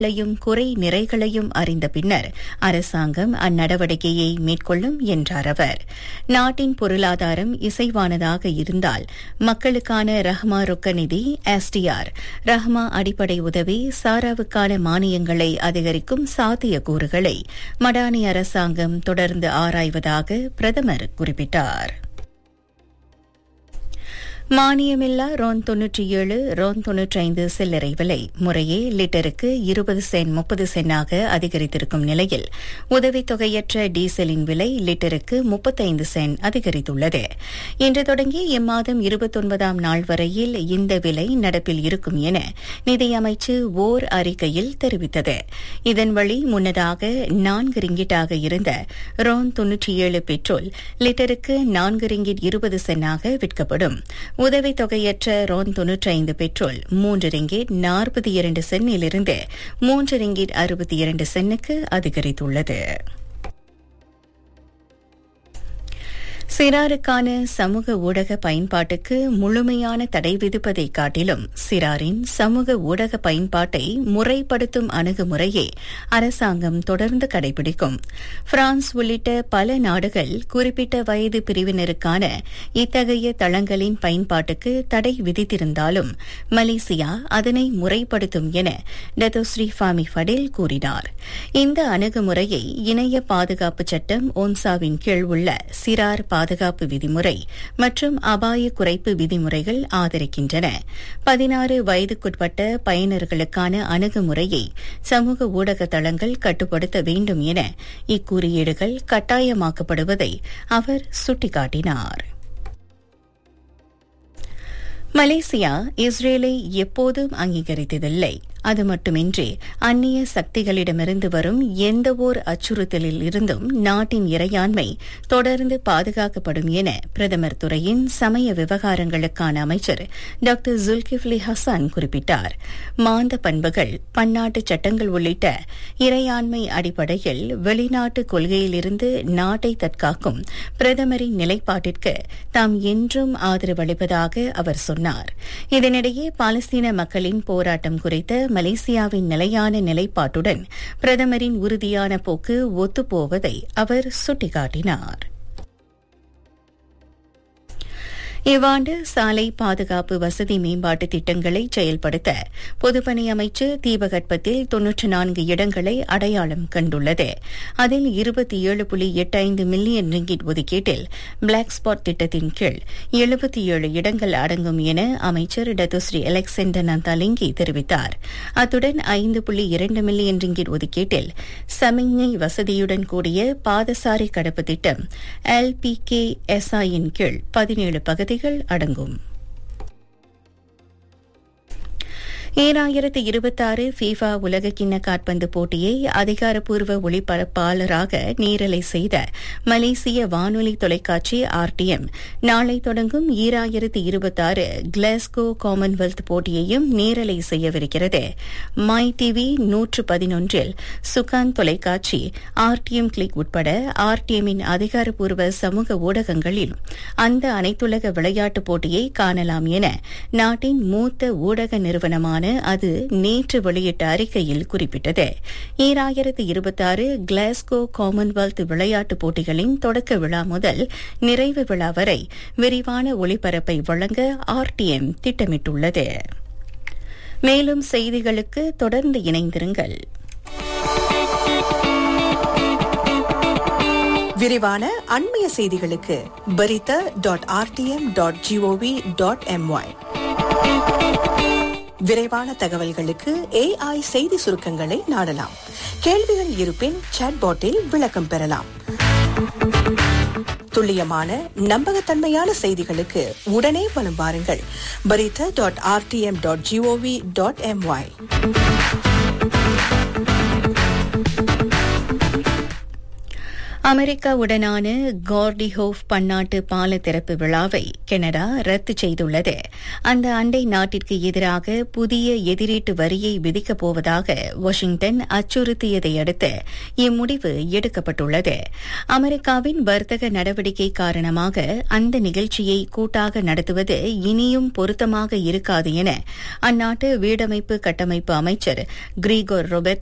ளையும் குறை நிறைகளையும் அறிந்த பின்னர் அரசாங்கம் அந்நடவடிக்கையை மேற்கொள்ளும் என்றார் அவர் நாட்டின் பொருளாதாரம் இசைவானதாக இருந்தால் மக்களுக்கான ரஹ்மா ரொக்க நிதி எஸ்டிஆர் ரஹ்மா அடிப்படை உதவி சாராவுக்கான மானியங்களை அதிகரிக்கும் சாத்தியக்கூறுகளை மடானி அரசாங்கம் தொடர்ந்து ஆராய்வதாக பிரதமர் குறிப்பிட்டார் மானியமில்லா ரோன் தொன்னூற்றி ஏழு ரோன் தொன்னூற்றி ஐந்து சில்லறை விலை முறையே லிட்டருக்கு இருபது சென்ட் முப்பது சென்டாக அதிகரித்திருக்கும் நிலையில் உதவித்தொகையற்ற டீசலின் விலை லிட்டருக்கு முப்பத்தைந்து சென்ட் அதிகரித்துள்ளது இன்று தொடங்கி இம்மாதம் இருபத்தொன்பதாம் நாள் வரையில் இந்த விலை நடப்பில் இருக்கும் என நிதியமைச்சு ஓர் அறிக்கையில் தெரிவித்தது இதன் வழி முன்னதாக நான்கு ரிங்கிட்டாக இருந்த ரோன் தொன்னூற்றி ஏழு பெட்ரோல் லிட்டருக்கு நான்கு ரிங்கிட் இருபது சென்டாக விற்கப்படும் உதவித்தொகையற்ற ரோன் தொன்னூற்றி ஐந்து பெட்ரோல் மூன்று ரிங்கிட் நாற்பத்தி இரண்டு சென்னிலிருந்து மூன்று ரிங்கிட் அறுபத்தி இரண்டு சென்னுக்கு அதிகரித்துள்ளது சிறாருக்கான சமூக ஊடக பயன்பாட்டுக்கு முழுமையான தடை விதிப்பதை காட்டிலும் சிறாரின் சமூக ஊடக பயன்பாட்டை முறைப்படுத்தும் அணுகுமுறையை அரசாங்கம் தொடர்ந்து கடைபிடிக்கும் பிரான்ஸ் உள்ளிட்ட பல நாடுகள் குறிப்பிட்ட வயது பிரிவினருக்கான இத்தகைய தளங்களின் பயன்பாட்டுக்கு தடை விதித்திருந்தாலும் மலேசியா அதனை முறைப்படுத்தும் என டத்தோஸ்ரீ ஃபாமி ஃபடில் கூறினார் இந்த அணுகுமுறையை இணைய பாதுகாப்பு சட்டம் ஒன்சாவின் கீழ் உள்ள சிறார் பாதுகாப்பு விதிமுறை மற்றும் அபாய குறைப்பு விதிமுறைகள் ஆதரிக்கின்றன பதினாறு வயதுக்குட்பட்ட பயனர்களுக்கான அணுகுமுறையை சமூக ஊடக தளங்கள் கட்டுப்படுத்த வேண்டும் என இக்குறியீடுகள் கட்டாயமாக்கப்படுவதை அவர் சுட்டிக்காட்டினார் மலேசியா இஸ்ரேலை எப்போதும் அங்கீகரித்ததில்லை அது மட்டுமின்றி அந்நிய சக்திகளிடமிருந்து வரும் எந்தவோர் அச்சுறுத்தலில் இருந்தும் நாட்டின் இறையாண்மை தொடர்ந்து பாதுகாக்கப்படும் என பிரதமர் துறையின் சமய விவகாரங்களுக்கான அமைச்சர் டாக்டர் ஜுல்கிஃப்லி ஹசான் குறிப்பிட்டார் மாந்த பண்புகள் பன்னாட்டு சட்டங்கள் உள்ளிட்ட இறையாண்மை அடிப்படையில் வெளிநாட்டு கொள்கையிலிருந்து நாட்டை தற்காக்கும் பிரதமரின் நிலைப்பாட்டிற்கு தாம் என்றும் ஆதரவளிப்பதாக அவர் சொன்னார் இதனிடையே பாலஸ்தீன மக்களின் போராட்டம் குறித்த மலேசியாவின் நிலையான நிலைப்பாட்டுடன் பிரதமரின் உறுதியான போக்கு ஒத்துப்போவதை அவர் சுட்டிக்காட்டினார் இவ்வாண்டு சாலை பாதுகாப்பு வசதி மேம்பாட்டு திட்டங்களை செயல்படுத்த பொதுப்பணி அமைச்சு தீபகற்பத்தில் தொன்னூற்று நான்கு இடங்களை அடையாளம் கண்டுள்ளது அதில் இருபத்தி ஏழு புள்ளி எட்டு ஐந்து மில்லியன் ரிங்கிட் ஒதுக்கீட்டில் பிளாக் ஸ்பாட் திட்டத்தின் கீழ் எழுபத்தி ஏழு இடங்கள் அடங்கும் என அமைச்சர் டத்துஸ்ரீ அலெக்சாண்டர் நந்தாலிங்கி தெரிவித்தார் அத்துடன் ஐந்து புள்ளி இரண்டு மில்லியன் ரிங்கிட் ஒதுக்கீட்டில் சமிஞ்ஞை வசதியுடன் கூடிய பாதசாரி கடப்பு திட்டம் எல் பி கே எஸ்ஐயின் கீழ் பதினேழு பகுதி பகுதிகள் அடங்கும் ஈராயிரத்து இருபத்தாறு ஃபீஃபா உலகக்கிண்ண காற்பந்து போட்டியை அதிகாரப்பூர்வ ஒளிபரப்பாளராக நேரலை செய்த மலேசிய வானொலி தொலைக்காட்சி ஆர்டிஎம் நாளை தொடங்கும் ஈராயிரத்து இருபத்தாறு கிளாஸ்கோ காமன்வெல்த் போட்டியையும் நேரலை செய்யவிருக்கிறது மை டிவி நூற்று பதினொன்றில் சுகான் தொலைக்காட்சி ஆர்டிஎம் கிளிக் உட்பட ஆர்டிஎம்மின் அதிகாரப்பூர்வ சமூக ஊடகங்களில் அந்த அனைத்துலக விளையாட்டுப் போட்டியை காணலாம் என நாட்டின் மூத்த ஊடக நிறுவனமான அது நேற்று வெளியிட்ட அறிக்கையில் குறிப்பிட்டது ஈராயிரத்து இருபத்தாறு கிளாஸ்கோ காமன்வெல்த் விளையாட்டுப் போட்டிகளின் தொடக்க விழா முதல் நிறைவு விழா வரை விரிவான ஒளிபரப்பை வழங்க ஆர்டிஎம் திட்டமிட்டுள்ளது மேலும் செய்திகளுக்கு தொடர்ந்து இணைந்திருங்கள் விரிவான அண்மைய செய்திகளுக்கு Berita dot RTM dot GOV dot MY விரைவான தகவல்களுக்கு ஏஐ செய்தி சுருக்கங்களை நாடலாம் கேள்விகள் இருப்பின் சாட்பாட்டில் விளக்கம் பெறலாம் துல்லியமான நம்பகத்தன்மையான செய்திகளுக்கு உடனே வலம் வாருங்கள் Berita dot RTM dot GOV dot MY அமெரிக்காவுடனான கார்டிஹோஃப் பன்னாட்டு பால திறப்பு விழாவை கனடா ரத்து செய்துள்ளது அந்த அண்டை நாட்டிற்கு எதிராக புதிய எதிரீட்டு வரியை விதிக்கப் போவதாக வாஷிங்டன் அச்சுறுத்தியதை அடுத்து இம்முடிவு எடுக்கப்பட்டுள்ளது அமெரிக்காவின் வர்த்தக நடவடிக்கை காரணமாக அந்த நிகழ்ச்சியை கூட்டாக நடத்துவது இனியும் பொருத்தமாக இருக்காது என அந்நாட்டு வீடமைப்பு கட்டமைப்பு அமைச்சர் கிரிகோர் ரொபர்ட்